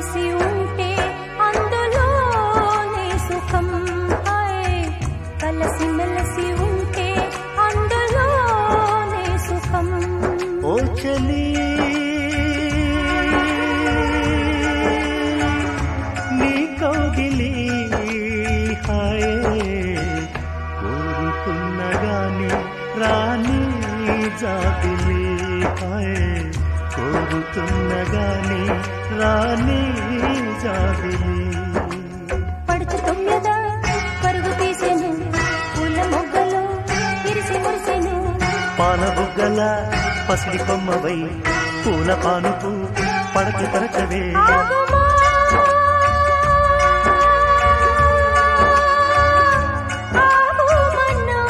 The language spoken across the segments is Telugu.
మెలసి ఉంటే అందులోనే సుఖం హాయ్ కలసి మెలసి ఉంటే అందులోనే సుఖం ఓ చలి నీ కౌగిలి హాయే కోరుకున్న గాని రాని జాబిలి హాయే కోరుతున్న గాని రాని జాబిలి పడుచు తొమ్మిద పరుగు తీసెను పూల మొగ్గలు ఇరిసి మురిసెను పాల బుగ్గల పసిడి కొమ్మవై పూల పానుపు పడక పరచవే ఆగుమా ఆగుమన్నా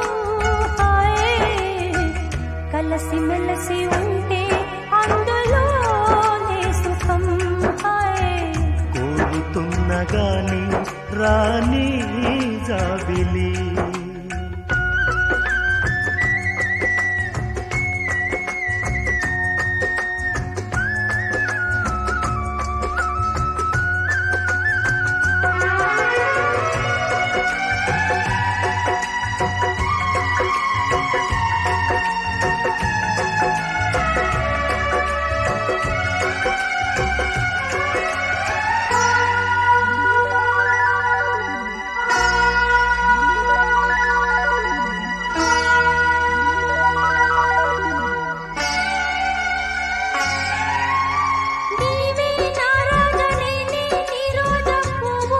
హాయ్ కలసి మెలసి ఉంటే అందులోనే సుఖం హాయ్ కోరుతున్న గాని రాని జాబిలి నీవే నా రాజా నేనే నీ రోజా పువ్వు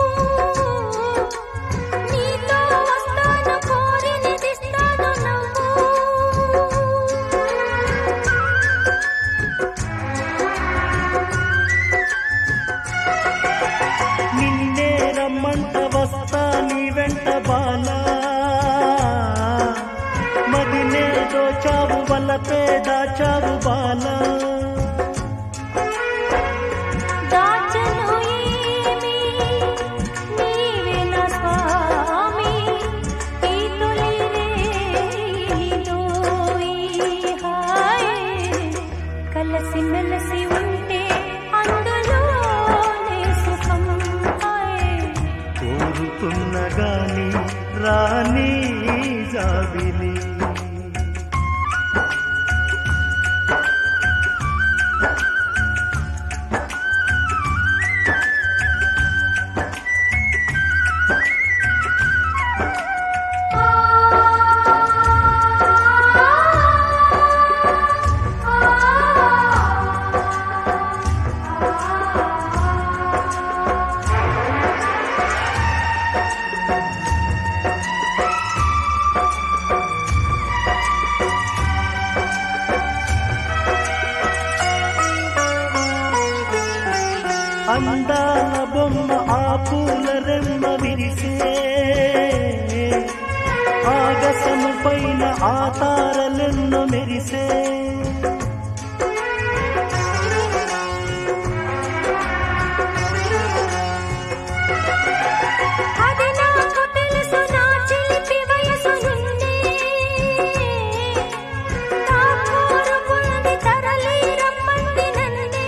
నీతో వస్తాను కోరినదిస్తాను నవ్వు నిన్నే రమ్మంట వస్తా నీ వెంట బాలా మదినే దోచావు వల్లపే దాచావు బాలా దాచను ఏమి నీవే నా స్వామి ఈ తొలి రేదోయి హాయ్ కలసి మెలసి ఉంటే అందులోనే సుఖం హాయ్ కోరుతున్న గాని రాని జాబిలి అందాల బొమ్మ ఆ పూల రెమ్మ విరిసే ఆగసము పైన ఆ తారలెన్నో మెరిసే అది నాకు తెలుసు నా చిలిపి వయసు నిన్నే నా కోరుకున్నది తరలి రమ్మంది నన్నే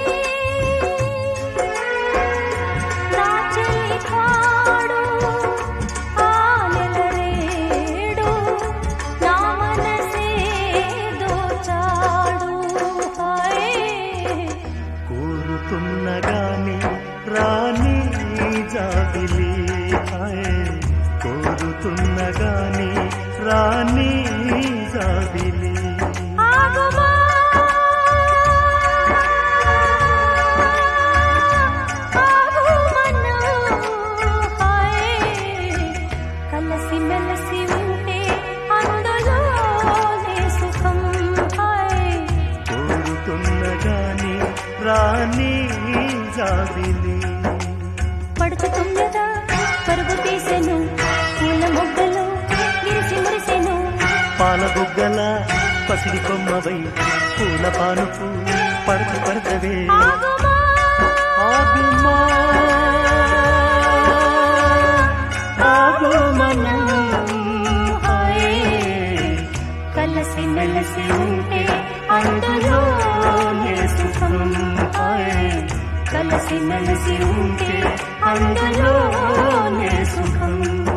నా చెలి కాడు ఆ నెలరేడు నా మనసే దోచాడు హాయ్ కోరుతున్న గాని రాని జాబిలి హాయ్ కోరుతున్న గాని రాని జాబిలి ఆగుమా ఆగుమన్నా హాయ్ కలసి మెలసి ఉంటే అందులోనే సుఖం హాయ్ కోరుతున్న గాని రాని జాబిలి పడుచు తుమ్మెద పరుగు తీసెను పూల మొగ్గలు విరిసి మురిసెను పాల బుగ్గల పసిడి కొమ్మవై పూల పానుపు పడక పడతవే ఆగుమా ఆగుమా ఆగుమను హాయ్ కలసి మెలసి ఉంటే అందులోనే సుఖం హాయ్ కలసి కలిసి మెలిసి ఉంటే అందులోనే సుఖం